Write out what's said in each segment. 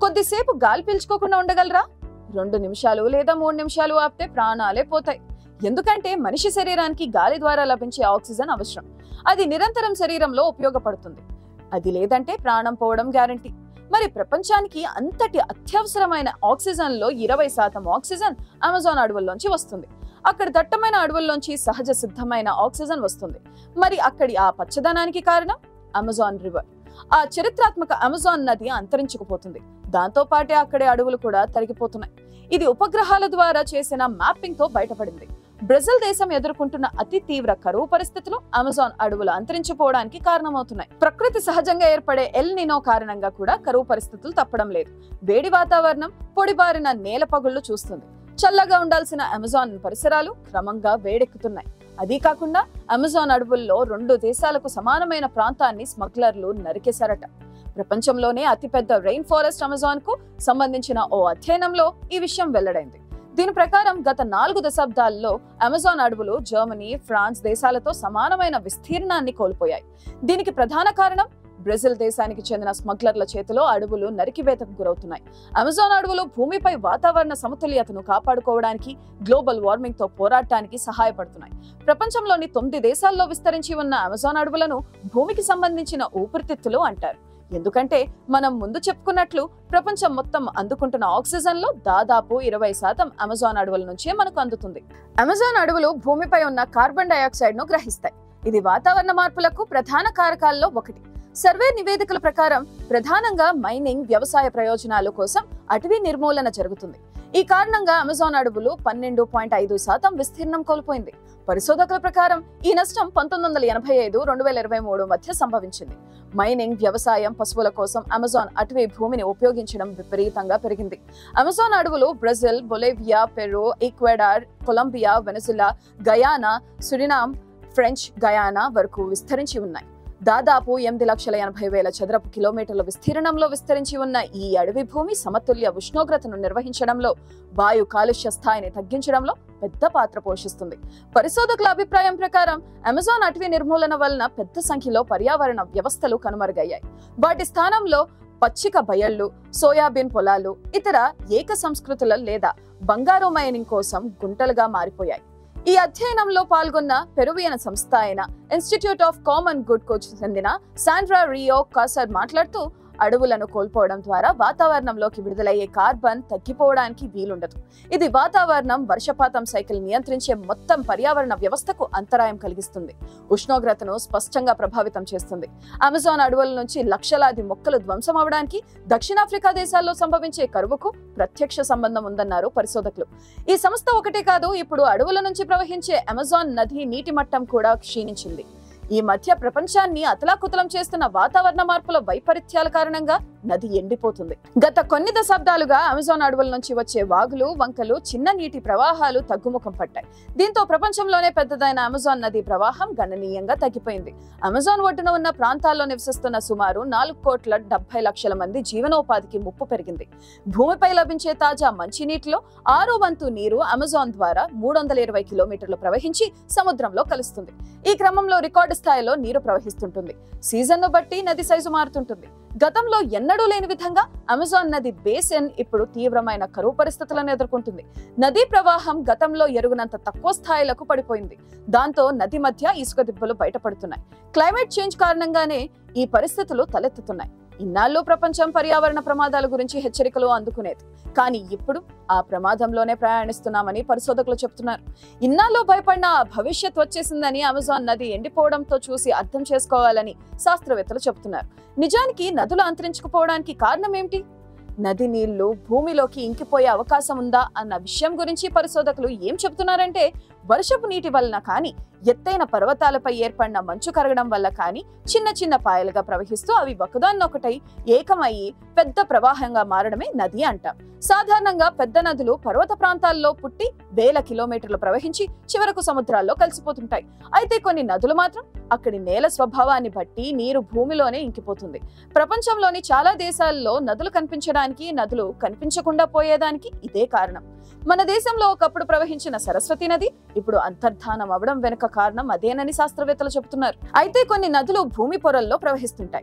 కొద్దిసేపు గాలి పీల్చుకోకుండా ఉండగలరా రెండు నిమిషాలు లేదా మూడు నిమిషాలు ఆపితే ప్రాణాలే పోతాయి ఎందుకంటే మనిషి శరీరానికి గాలి ద్వారా లభించే ఆక్సిజన్ అవసరం అది నిరంతరం శరీరంలో ఉపయోగపడుతుంది అది లేదంటే ప్రాణం పోవడం గ్యారంటీ మరి ప్రపంచానికి అంతటి అత్యవసరమైన ఆక్సిజన్ లో ఇరవై శాతం ఆక్సిజన్ అమెజాన్ అడవుల్లోంచి వస్తుంది అక్కడ దట్టమైన అడవుల్లోంచి సహజ సిద్ధమైన ఆక్సిజన్ వస్తుంది మరి అక్కడి ఆ పచ్చదనానికి కారణం అమెజాన్ రివర్ ఆ చరిత్రాత్మక అమెజాన్ నది అంతరించుకుపోతుంది దాంతో పాటే అక్కడే అడవులు కూడా తరిగిపోతున్నాయి ఇది ఉపగ్రహాల ద్వారా చేసిన మ్యాపింగ్ తో బయటపడింది బ్రెజిల్ దేశం ఎదుర్కొంటున్న అతి తీవ్ర కరువు పరిస్థితులు అమెజాన్ అడవులు అంతరించిపోవడానికి కారణమవుతున్నాయి ప్రకృతి సహజంగా ఏర్పడే ఎల్ నినో కారణంగా కూడా కరువు పరిస్థితులు తప్పడం లేదు వేడి వాతావరణం పొడిబారిన నేల పగుళ్లు చూస్తుంది చల్లగా ఉండాల్సిన అమెజాన్ పరిసరాలు క్రమంగా వేడెక్కుతున్నాయి అదీ కాకుండా అమెజాన్ అడవుల్లో రెండు దేశాలకు సమానమైన ప్రాంతాన్ని స్మగ్లర్లు నరికేశారట ప్రపంచంలోనే అతిపెద్ద రెయిన్ ఫారెస్ట్ అమెజాన్ కు సంబంధించిన ఓ అధ్యయనంలో ఈ విషయం వెల్లడైంది దీని ప్రకారం గత నాలుగు దశాబ్దాల్లో అమెజాన్ అడవులు జర్మనీ ఫ్రాన్స్ దేశాలతో సమానమైన విస్తీర్ణాన్ని కోల్పోయాయి దీనికి ప్రధాన కారణం బ్రెజిల్ దేశానికి చెందిన స్మగ్లర్ల చేతిలో అడవులు నరికివేతకు గురవుతున్నాయి అమెజాన్ అడవులు భూమిపై వాతావరణ సమతుల్యతను కాపాడుకోవడానికి గ్లోబల్ వార్మింగ్ తో పోరాటానికి సహాయపడుతున్నాయి ప్రపంచంలోని తొమ్మిది దేశాల్లో విస్తరించి ఉన్న అమెజాన్ అడవులను భూమికి సంబంధించిన ఊపిరితిత్తులు అంటారు ఎందుకంటే మనం ముందు చెప్పుకున్నట్లు ప్రపంచం మొత్తం అందుకుంటున్న ఆక్సిజన్ లో దాదాపు ఇరవై శాతం అమెజాన్ అడవుల నుంచే మనకు అందుతుంది అమెజాన్ అడవులు భూమిపై ఉన్న కార్బన్ డైఆక్సైడ్ ను గ్రహిస్తాయి ఇది వాతావరణ మార్పులకు ప్రధాన కారకాల్లో ఒకటి సర్వే నివేదికల ప్రకారం ప్రధానంగా మైనింగ్ వ్యవసాయ ప్రయోజనాల కోసం అటవీ నిర్మూలన జరుగుతుంది ఈ కారణంగా అమెజాన్ అడవులు పన్నెండు పాయింట్ ఐదు శాతం విస్తీర్ణం కోల్పోయింది పరిశోధకుల ప్రకారం ఈ నష్టం పంతొమ్మిది వందల ఎనభై ఐదు రెండు వేల ఇరవై మూడు మధ్య సంభవించింది మైనింగ్ వ్యవసాయం పశువుల కోసం అమెజాన్ అటవీ భూమిని ఉపయోగించడం విపరీతంగా పెరిగింది అమెజాన్ అడవులు Brazil Bolivia Peru Ecuador Colombia Venezuela Guyana Suriname French Guiana వరకు విస్తరించి ఉన్నాయి దాదాపు ఎనిమిది లక్షల ఎనభై వేల చదరపు కిలోమీటర్ల విస్తీర్ణంలో విస్తరించి ఉన్న ఈ అడవి భూమి సమతుల్య ఉష్ణోగ్రతను నిర్వహించడంలో వాయు కాలుష్య స్థాయిని తగ్గించడంలో పెద్ద పాత్ర పోషిస్తుంది పరిశోధకుల అభిప్రాయం ప్రకారం అమెజాన్ అటవీ నిర్మూలన వలన పెద్ద సంఖ్యలో పర్యావరణ వ్యవస్థలు కనుమరుగయ్యాయి వాటి స్థానంలో పచ్చిక బయళ్ళు సోయాబీన్ పొలాలు ఇతర ఏక సంస్కృతుల లేదా బంగారు మైనింగ్ కోసం గుంటలుగా మారిపోయాయి ఈ అధ్యయనంలో పాల్గొన్న పెరువియన్ సంస్థ అయిన ఇన్స్టిట్యూట్ ఆఫ్ కామన్ గుడ్ కు చెందిన సాండ్రా రియో కాసర్ మాట్లాడుతూ అడవులను కోల్పోవడం ద్వారా వాతావరణంలోకి విడుదలయ్యే కార్బన్ తగ్గిపోవడానికి వీలుండదు ఇది వాతావరణం వర్షపాతం సైకిల్ నియంత్రించే మొత్తం పర్యావరణ వ్యవస్థకు అంతరాయం కలిగిస్తుంది ఉష్ణోగ్రతను స్పష్టంగా ప్రభావితం చేస్తుంది అమెజాన్ అడవుల నుంచి లక్షలాది మొక్కలు ధ్వంసం అవడానికి దక్షిణాఫ్రికా దేశాల్లో సంభవించే కరువుకు ప్రత్యక్ష సంబంధం ఉందన్నారు పరిశోధకులు ఈ సంస్థ ఒకటే కాదు ఇప్పుడు అడవుల నుంచి ప్రవహించే అమెజాన్ నది నీటి మట్టం కూడా క్షీణించింది ఈ మధ్య ప్రపంచాన్ని అతలాకుతలం చేస్తున్న వాతావరణ మార్పుల వైపరీత్యాల కారణంగా నది ఎండిపోతుంది గత కొన్ని దశాబ్దాలుగా అమెజాన్ అడవుల నుంచి వచ్చే వాగులు వంకలు చిన్న నీటి ప్రవాహాలు తగ్గుముఖం పట్టాయి దీంతో ప్రపంచంలోనే పెద్దదైన అమెజాన్ నది ప్రవాహం గణనీయంగా తగ్గిపోయింది అమెజాన్ ఒడ్డున ఉన్న ప్రాంతాల్లో నివసిస్తున్న సుమారు నాలుగు కోట్ల డెబ్బై లక్షల మంది జీవనోపాధికి ముప్పు పెరిగింది భూమిపై లభించే తాజా మంచినీటిలో ఆరో వంతు నీరు అమెజాన్ ద్వారా మూడు వందల ఇరవై కిలోమీటర్లు ప్రవహించి సముద్రంలో కలుస్తుంది ఈ క్రమంలో రికార్డు స్థాయిలో నీరు ప్రవహిస్తుంటుంది సీజన్ ను బట్టి నది సైజు మారుతుంటుంది గతంలో ఎన్నడూ లేని విధంగా అమెజాన్ నది బేసిన్ ఇప్పుడు తీవ్రమైన కరువు పరిస్థితులను ఎదుర్కొంటుంది నదీ ప్రవాహం గతంలో ఎరుగునంత తక్కువ స్థాయిలకు పడిపోయింది దాంతో నది మధ్య ఇసుక దిబ్బలు బయటపడుతున్నాయి క్లైమేట్ చేంజ్ కారణంగానే ఈ పరిస్థితులు తలెత్తుతున్నాయి ఇన్నాళ్ళు ప్రపంచం పర్యావరణ ప్రమాదాల గురించి హెచ్చరికలు అందుకునేది కానీ ఇప్పుడు ఆ ప్రమాదంలోనే ప్రయాణిస్తున్నామని పరిశోధకులు చెప్తున్నారు ఇన్నాళ్ళు భయపడిన ఆ భవిష్యత్ వచ్చేసిందని అమెజాన్ నది ఎండిపోవడంతో చూసి అర్థం చేసుకోవాలని శాస్త్రవేత్తలు చెబుతున్నారు నిజానికి నదులు అంతరించుకుపోవడానికి కారణం ఏమిటి నది నీళ్లు భూమిలోకి ఇంకిపోయే అవకాశం ఉందా అన్న విషయం గురించి పరిశోధకులు ఏం చెబుతున్నారంటే వర్షపు నీటి వలన కానీ ఎత్తైన పర్వతాలపై ఏర్పడిన మంచు కరగడం వల్ల కానీ చిన్న చిన్న పాయలుగా ప్రవహిస్తూ అవి ఒకదాన్నొకటై ఏకమయ్యి పెద్ద ప్రవాహంగా మారడమే నది అంటాం సాధారణంగా పెద్ద నదులు పర్వత ప్రాంతాల్లో పుట్టి వేల కిలోమీటర్లు ప్రవహించి చివరకు సముద్రాల్లో కలిసిపోతుంటాయి అయితే కొన్ని నదులు మాత్రం అక్కడి నేల స్వభావాన్ని బట్టి నీరు భూమిలోనే ఇంకిపోతుంది ప్రపంచంలోని చాలా దేశాల్లో నదులు కనిపించడానికి నదులు కనిపించకుండా పోయేదానికి ఇదే కారణం మన దేశంలో ఒకప్పుడు ప్రవహించిన సరస్వతి నది ఇప్పుడు అంతర్ధానం అవడం వెనుక కారణం అదేనని శాస్త్రవేత్తలు చెబుతున్నారు అయితే కొన్ని నదులు భూమి పొరల్లో ప్రవహిస్తుంటాయి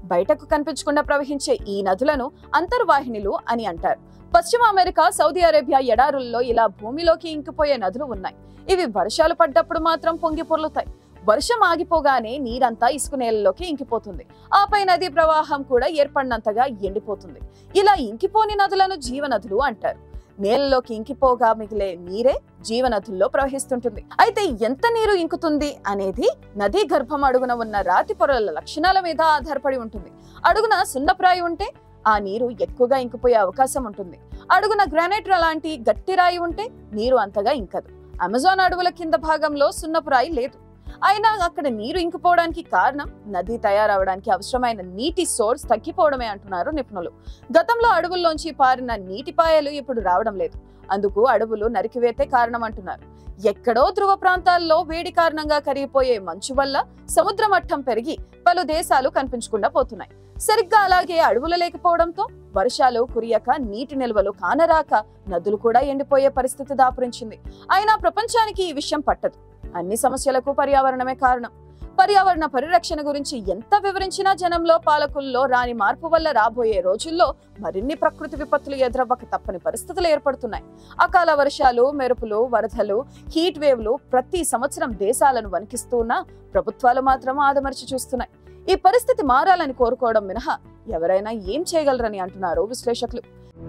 బయటకు కనిపించకుండా ప్రవహించే ఈ నదులను అంతర్వాహినిలు అని అంటారు పశ్చిమ అమెరికా సౌదీ అరేబియా ఎడారుల్లో ఇలా భూమిలోకి ఇంకిపోయే నదులు ఉన్నాయి ఇవి వర్షాలు పడ్డప్పుడు మాత్రం పొంగి పొర్లుతాయి వర్షం ఆగిపోగానే నీరంతా ఇసుక నేలలోకి ఇంకిపోతుంది ఆపై నదీ ప్రవాహం కూడా ఏర్పడినంతగా ఎండిపోతుంది ఇలా ఇంకిపోని నదులను జీవనదులు అంటారు నేలలోకి ఇంకిపోగా మిగిలే నీరే జీవనదుల్లో ప్రవహిస్తుంటుంది అయితే ఎంత నీరు ఇంకుతుంది అనేది నదీ గర్భం అడుగున ఉన్న రాతి పొరల లక్షణాల మీద ఆధారపడి ఉంటుంది అడుగున సున్నప్రాయి ఉంటే ఆ నీరు ఎక్కువగా ఇంకిపోయే అవకాశం ఉంటుంది అడుగున గ్రానైట్ లాంటి గట్టి రాయి ఉంటే నీరు అంతగా ఇంకదు అమెజాన్ అడవుల కింద భాగంలో సున్నపురాయి లేదు అయినా అక్కడ నీరు ఇంకిపోవడానికి కారణం నది తయారవడానికి అవసరమైన నీటి సోర్స్ తగ్గిపోవడమే అంటున్నారు నిపుణులు గతంలో అడవుల్లోంచి పారిన నీటి పాయలు ఇప్పుడు రావడం లేదు అందుకు అడవులు నరికివేతే కారణం అంటున్నారు ఎక్కడో ధ్రువ ప్రాంతాల్లో వేడి కారణంగా కరిగిపోయే మంచు వల్ల సముద్ర మట్టం పెరిగి పలు దేశాలు కనిపించకుండా పోతున్నాయి సరిగ్గా అలాగే అడవులు లేకపోవడంతో వర్షాలు కురియక నీటి నిల్వలు కానరాక నదులు కూడా ఎండిపోయే పరిస్థితి దాపురించింది అయినా ప్రపంచానికి ఈ విషయం పట్టదు అన్ని సమస్యలకు పర్యావరణమే కారణం పర్యావరణ పరిరక్షణ గురించి ఎంత వివరించినా జనంలో పాలకుల్లో రాని మార్పు వల్ల రాబోయే రోజుల్లో మరిన్ని ప్రకృతి విపత్తులు ఎదురవ్వక తప్పని పరిస్థితులు ఏర్పడుతున్నాయి అకాల వర్షాలు మెరుపులు వరదలు హీట్ వేవ్లు ప్రతి సంవత్సరం దేశాలను వణికిస్తున్నా ప్రభుత్వాలు మాత్రం ఆదమర్చి చూస్తున్నాయి ఈ పరిస్థితి మారాలని కోరుకోవడం మినహా ఎవరైనా ఏం చేయగలరని అంటున్నారు విశ్లేషకులు